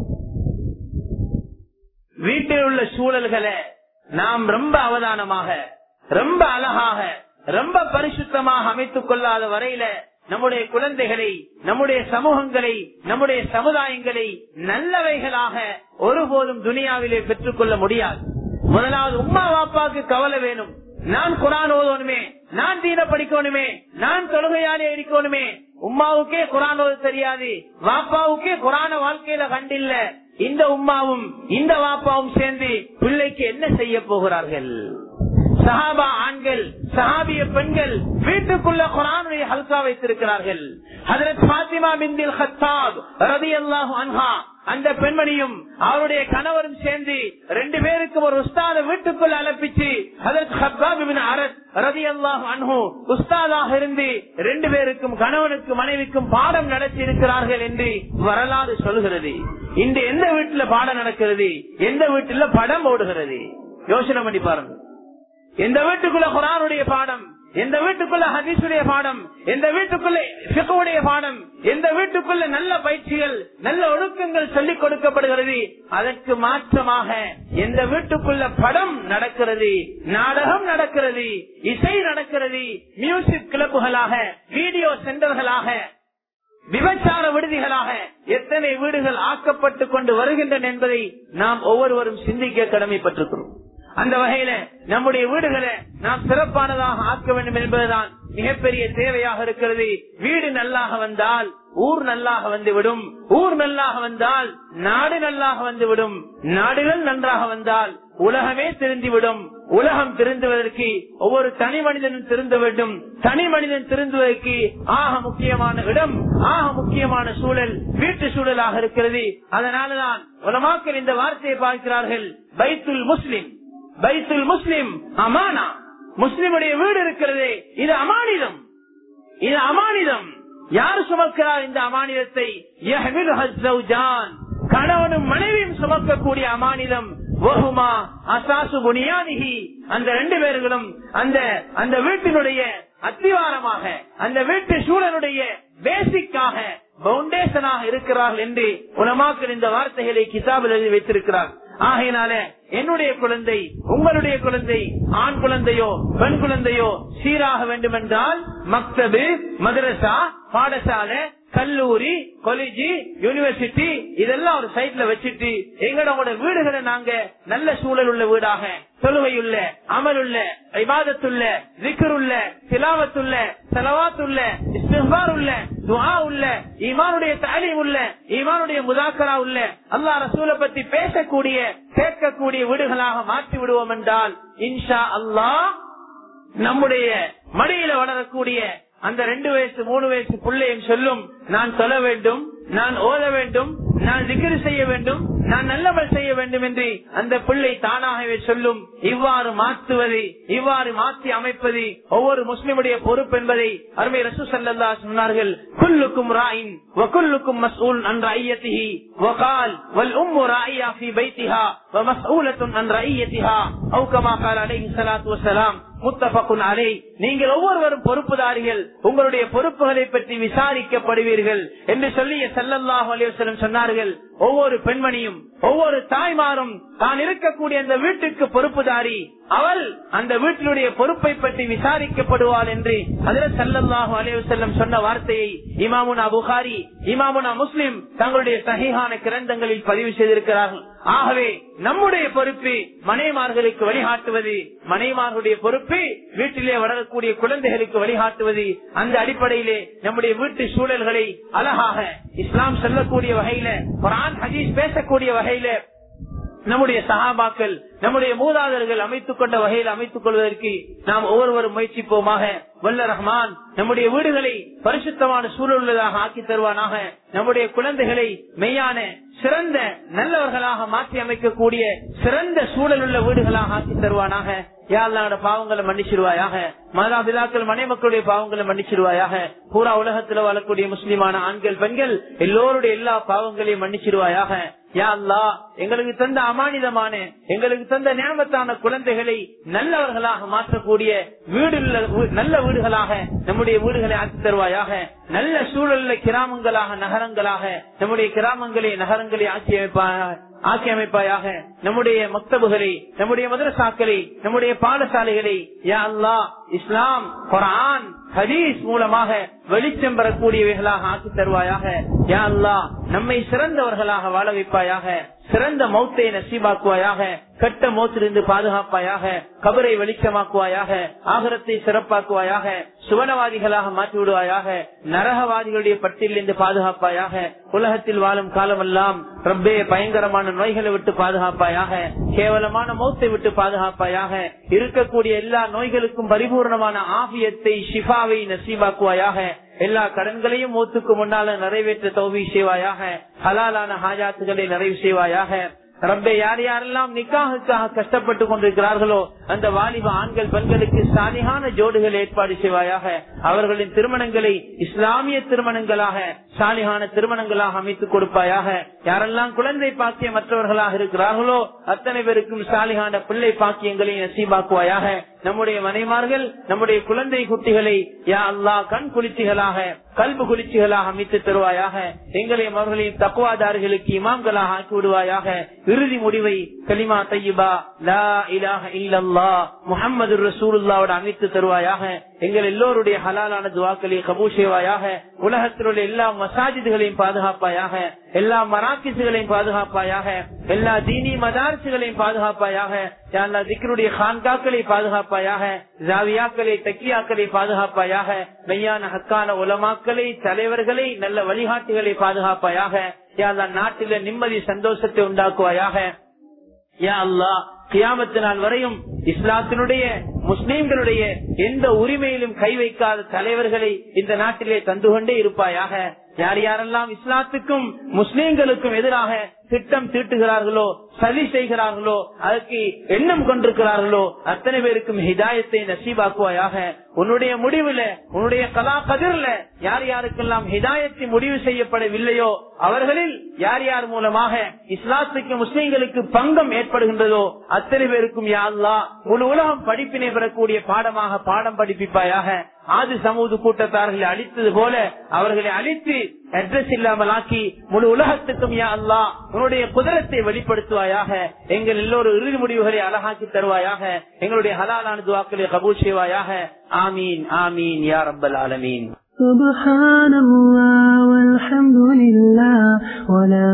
வீட்டில் உள்ள சூழல்களை நாம் ரொம்ப அவதானமாக ரொம்ப அழகாக ரொம்ப பரிசுத்தமாக அமைத்துக் கொள்ளாத வரையில நம்முடைய குழந்தைகளை நம்முடைய சமூகங்களை நம்முடைய சமுதாயங்களை நல்லவைகளாக ஒருபோதும் துனியாவிலே பெற்றுக் கொள்ள முடியாது முதலாவது உமா வாப்பாக்கு கவலை வேணும் நான் குரான் ஓதணுமே நான் தீன படிக்கணுமே நான் தொழுகையாலே இருக்கணுமே உமாவுக்கே குரான் ஓத தெரியாது வாப்பாவுக்கே குரான வாழ்க்கையில கண்டில்ல இந்த உம்மாவும் இந்த வாப்பாவும் சேர்ந்து பிள்ளைக்கு என்ன செய்ய போகிறார்கள் சஹாபா ஆண்கள் சஹாபிய பெண்கள் வீட்டுக்குள்ள குரானுடைய ஹல்கா வைத்திருக்கிறார்கள் ஹதரத் பாத்திமா பிந்தில் ஹத்தாப் ரதி அல்லாஹு அன்ஹா அந்த பெண்மணியும் அவருடைய கணவரும் சேர்ந்து ரெண்டு பேருக்கும் ஒரு உஸ்தாத வீட்டுக்குள்ள அலப்பிச்சு அதற்கு ஹப்பாபின் அரத் ரதி அல்லாஹு அன்ஹு உஸ்தாதாக இருந்து ரெண்டு பேருக்கும் கணவனுக்கு மனைவிக்கும் பாடம் நடத்தி இருக்கிறார்கள் என்று வரலாறு சொல்கிறது இன்று எந்த வீட்டுல பாடம் நடக்கிறது எந்த வீட்டுல படம் ஓடுகிறது யோசனை பண்ணி பாருங்க எந்த வீட்டுக்குள்ள குரானுடைய பாடம் எந்த வீட்டுக்குள்ள ஹதீசுடைய பாடம் எந்த வீட்டுக்குள்ள சிக்குடைய பாடம் எந்த வீட்டுக்குள்ள நல்ல பயிற்சிகள் நல்ல ஒழுக்கங்கள் சொல்லிக் கொடுக்கப்படுகிறது அதற்கு மாற்றமாக எந்த வீட்டுக்குள்ள படம் நடக்கிறது நாடகம் நடக்கிறது இசை நடக்கிறது மியூசிக் கிளப்புகளாக வீடியோ சென்டர்களாக விபச்சார விடுதிகளாக எத்தனை வீடுகள் ஆக்கப்பட்டு கொண்டு வருகின்றன என்பதை நாம் ஒவ்வொருவரும் சிந்திக்க கடமைப்பட்டிருக்கிறோம் அந்த வகையில நம்முடைய வீடுகளை நாம் சிறப்பானதாக ஆக்க வேண்டும் என்பதுதான் மிகப்பெரிய தேவையாக இருக்கிறது வீடு நல்லாக வந்தால் ஊர் நல்லாக வந்துவிடும் ஊர் நல்லாக வந்தால் நாடு நல்லாக வந்துவிடும் நாடுகள் நன்றாக வந்தால் உலகமே திருந்திவிடும் உலகம் திருந்துவதற்கு ஒவ்வொரு தனி மனிதனும் திருந்த வேண்டும் தனி மனிதன் திருந்துவதற்கு ஆக முக்கியமான இடம் ஆக முக்கியமான சூழல் வீட்டு சூழலாக இருக்கிறது அதனாலதான் உலமாக்கள் இந்த வார்த்தையை பார்க்கிறார்கள் பைத்துல் முஸ்லிம் பைத்துல் முஸ்லிம் அமானா முஸ்லிமுடைய வீடு இருக்கிறது இது அமானிதம் இது அமானிதம் யார் சுமக்கிறார் இந்த அமானிதத்தை கணவனும் மனைவியும் சுமக்கக்கூடிய அமானிதம் அசாசு புனியானிகி அந்த ரெண்டு பேர்களும் அந்த அந்த வீட்டினுடைய அத்திவாரமாக அந்த வீட்டு சூழலுடைய பேசிக்காக பவுண்டேஷனாக இருக்கிறார்கள் என்று உலமாக்கள் இந்த வார்த்தைகளை கிதாபில் எழுதி வைத்திருக்கிறார் ஆகையினால என்னுடைய குழந்தை உங்களுடைய குழந்தை ஆண் குழந்தையோ பெண் குழந்தையோ சீராக வேண்டும் என்றால் மக்தபு மதரசா பாடசாலை கல்லூரி காலேஜ் யூனிவர்சிட்டி இதெல்லாம் ஒரு சைட்ல வச்சுட்டு எங்களோட வீடுகளை நாங்க நல்ல சூழல் உள்ள வீடாக தொழுகையுள்ள அமலுள்ள இபாதத்துள்ள விக்கருள்ள திலாவத்துள்ள செலவாத்துள்ள இஸ்திஃபார் உள்ள துஆ உள்ள ஈமானுடைய தாலீம் உள்ள ஈமானுடைய முதாக்கரா உள்ள அல்லாஹ் ரசூலை பத்தி பேசக்கூடிய கேட்கக்கூடிய வீடுகளாக மாற்றி விடுவோம் என்றால் இன்ஷா அல்லாஹ் நம்முடைய மடியில வளரக்கூடிய அந்த ரெண்டு வயசு மூணு வயசு பிள்ளையும் சொல்லும் நான் சொல்ல வேண்டும் நான் ஓத வேண்டும் நான் திகிரி செய்ய வேண்டும் நான் நல்லவள் செய்ய வேண்டும் என்று அந்த பிள்ளை தானாகவே சொல்லும் இவ்வாறு மாற்றுவது இவ்வாறு மாற்றி அமைப்பது ஒவ்வொரு முஸ்லிமுடைய பொறுப்பு என்பதை அருமை ரசூ சல்லா சொன்னார்கள் குல்லுக்கும் ராயின் وكلكم مسؤول عن رعيته وقال والأم راعية في بيتها ومسؤولة عن رعيتها أو كما قال عليه الصلاة والسلام முத்தபக்குன் அலை நீங்கள் ஒவ்வொருவரும் பொறுப்புதாரிகள் உங்களுடைய பொறுப்புகளை பற்றி விசாரிக்கப்படுவீர்கள் என்று சொல்லிய செல்லல்லாஹு அலைவசலம் சொன்னார்கள் ஒவ்வொரு பெண்மணியும் ஒவ்வொரு தாய்மாரும் தான் இருக்கக்கூடிய அந்த வீட்டுக்கு பொறுப்புதாரி அவள் அந்த வீட்டினுடைய பொறுப்பை பற்றி விசாரிக்கப்படுவாள் என்று அதில் செல்லல்லாஹு அலைவசல்லம் சொன்ன வார்த்தையை இமாமுனா புகாரி இமாமுனா முஸ்லிம் தங்களுடைய சகிஹான கிரந்தங்களில் பதிவு செய்திருக்கிறார்கள் ஆகவே நம்முடைய பொறுப்பு மனைமார்களுக்கு வழிகாட்டுவது மனைமார்களுடைய பொறுப்பு வீட்டிலே வளரக்கூடிய குழந்தைகளுக்கு வழிகாட்டுவது அந்த அடிப்படையிலே நம்முடைய வீட்டு சூழல்களை அழகாக இஸ்லாம் சொல்லக்கூடிய வகையில குரான் ஹதீஸ் பேசக்கூடிய வகையில நம்முடைய சகாபாக்கள் நம்முடைய மூதாதர்கள் அமைத்துக் கொண்ட வகையில் அமைத்துக் கொள்வதற்கு நாம் ஒவ்வொருவரும் முயற்சிப்போமாக வல்ல ரஹ்மான் நம்முடைய வீடுகளை பரிசுத்தமான சூழலுள்ளதாக ஆக்கி தருவானாக நம்முடைய குழந்தைகளை மெய்யான சிறந்த நல்லவர்களாக மாற்றி அமைக்கக்கூடிய சிறந்த சூழலுள்ள வீடுகளாக ஆக்கி தருவானாக யாழ்லாட பாவங்களை மன்னிச்சிருவாயாக மாதாபிதாக்கள் மனை மக்களுடைய பாவங்களை மன்னிச்சிருவாயாக பூரா உலகத்துல வாழக்கூடிய முஸ்லிமான ஆண்கள் பெண்கள் எல்லோருடைய எல்லா பாவங்களையும் மன்னிச்சிருவாயாக யா அல்லா எங்களுக்கு தந்த அமானிதமான எங்களுக்கு தந்த நியமத்தான குழந்தைகளை நல்லவர்களாக மாற்றக்கூடிய வீடு நல்ல வீடுகளாக நம்முடைய வீடுகளை ஆக்கி தருவாயாக நல்ல சூழல்ல கிராமங்களாக நகரங்களாக நம்முடைய கிராமங்களை நகரங்களை ஆட்சி அமைப்பாக ஆக்கி அமைப்பாயாக நம்முடைய மக்தபுகளை நம்முடைய மதரசாக்களை நம்முடைய பாடசாலைகளை யா அல்லா இஸ்லாம் குரான் ஹதீஸ் மூலமாக வெளிச்சம் பெறக்கூடியவைகளாக ஆக்கி தருவாயாக யா அல்லா நம்மை சிறந்தவர்களாக வாழ வைப்பாயாக சிறந்த மௌத்தை நசீபாக்குவாயாக கட்ட மோத்திலிருந்து பாதுகாப்பாயாக கபரை வெளிச்சமாக்குவாயாக ஆகரத்தை சிறப்பாக்குவாயாக சுவனவாதிகளாக மாற்றி விடுவாயாக நரகவாதிகளுடைய பட்டியலிருந்து பாதுகாப்பாயாக உலகத்தில் வாழும் காலமெல்லாம் ரப்பே பயங்கரமான நோய்களை விட்டு பாதுகாப்பாயாக கேவலமான மௌத்தை விட்டு பாதுகாப்பாயாக இருக்கக்கூடிய எல்லா நோய்களுக்கும் பரிபூர்ணமான ஆபியத்தை ஷிஃபாவை நசீபாக்குவாயாக எல்லா கடன்களையும் மூத்துக்கு முன்னால நிறைவேற்ற தௌவி செய்வாயாக ஹலாலான ஹாஜாத்துகளை நிறைவு செய்வாயாக ரப்பே யார் யாரெல்லாம் நிக்காகுக்காக கஷ்டப்பட்டு கொண்டிருக்கிறார்களோ அந்த வாலிப ஆண்கள் பெண்களுக்கு சாலிகான ஜோடுகள் ஏற்பாடு செய்வாயாக அவர்களின் திருமணங்களை இஸ்லாமிய திருமணங்களாக சாலிகான திருமணங்களாக அமைத்துக் கொடுப்பாயாக யாரெல்லாம் குழந்தை பாக்கிய மற்றவர்களாக இருக்கிறார்களோ அத்தனை பேருக்கும் சாலிகான பிள்ளை பாக்கியங்களை நசீபாக்குவாயாக நம்முடைய மனைமார்கள் நம்முடைய குழந்தை குட்டிகளை யா அல்லாஹ் கண் குளிர்ச்சிகளாக கல்பு குளிர்ச்சிகளாக அமைத்து தருவாயாக எங்களையும் அவர்களையும் தக்குவாதாரிகளுக்கு இமாம்களாக ஆக்கி விடுவாயாக இறுதி முடிவை கலிமா தையிபா லா இலாஹ இல்லல்லா முஹம்மது ரசூலுல்லாவோட அமைத்து தருவாயாக எங்கள் எல்லோருடைய ஹலாலான துவாக்களை கபூ செய்வாயாக உலகத்தில் உள்ள எல்லா மசாஜிதுகளையும் பாதுகாப்பாயாக எல்லா மராக்கிசுகளையும் பாதுகாப்பாயாக எல்லா தீனி மதாரிசுகளையும் பாதுகாப்பாயாக யாழ்லா திக்கருடைய கான்காக்களை பாதுகாப்பாயாக ஜாவியாக்களை தக்கியாக்களை பாதுகாப்பாயாக மெய்யான ஹக்கான உலமாக்களை தலைவர்களை நல்ல வழிகாட்டிகளை பாதுகாப்பாயாக யாழ்லா நாட்டில நிம்மதி சந்தோஷத்தை உண்டாக்குவாயாக யா அல்லா கியாமத்து நாள் வரையும் இஸ்லாத்தினுடைய முஸ்லீம்களுடைய எந்த உரிமையிலும் கை வைக்காத தலைவர்களை இந்த நாட்டிலே தந்து கொண்டே இருப்பாயாக யார் யாரெல்லாம் இஸ்லாத்துக்கும் முஸ்லீம்களுக்கும் எதிராக திட்டம் தீட்டுகிறார்களோ சதி செய்கிறார்களோ அதற்கு எண்ணம் கொண்டிருக்கிறார்களோ அத்தனை பேருக்கும் ஹிதாயத்தை நசீபாக்குவாயாக உன்னுடைய முடிவுல உன்னுடைய கலா கதிர்ல யார் யாருக்கெல்லாம் ஹிதாயத்தை முடிவு செய்யப்படவில்லையோ அவர்களில் யார் யார் மூலமாக இஸ்லாத்துக்கு முஸ்லீம்களுக்கு பங்கம் ஏற்படுகின்றதோ அத்தனை பேருக்கும் யாழ்லா முழு உலகம் படிப்பினை பெறக்கூடிய பாடமாக பாடம் படிப்பிப்பாயாக ஆதி சமூக கூட்டத்தார்களை அழித்தது போல அவர்களை அழித்து அட்ரஸ் இல்லாமல் ஆக்கி முழு உலகத்துக்கும் யா அல்லா உன்னுடைய குதிரத்தை வெளிப்படுத்துவாயாக எங்கள் எல்லோரும் இறுதி முடிவுகளை அழகாக்கி தருவாயாக எங்களுடைய ஹலாலான துவாக்களை கபூல் செய்வாயாக ஆமீன் ஆமீன் யா ரப்பல் ஆலமீன் سبحان الله والحمد لله ولا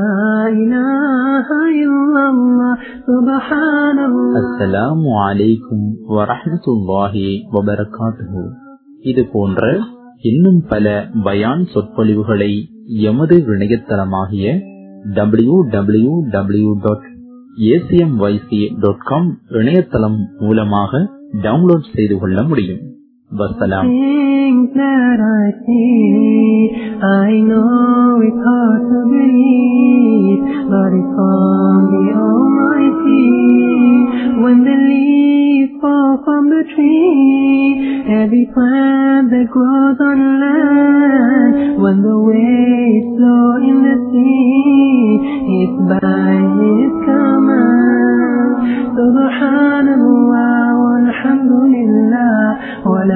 إله إلا الله سبحان الله அஸ்ஸலாமு அலைக்கும் வரஹ்மத்துல்லாஹி வபரகாத்துஹு இது போன்ற இன்னும் பல பயான் சொற்பொழிவுகளை எமது இணையதளமாகிய W W W dot ACMYC dot com இணையதளம் மூலமாக டவுன்லோட் செய்து கொள்ள முடியும் வசலாம் Things that I see, I know it's hard to believe, but it's from the Almighty. When the leaves fall from the tree, every plant that grows on land, when the waves flow in the sea, it's by His command. Subhanallah, walhamdulillah, wa la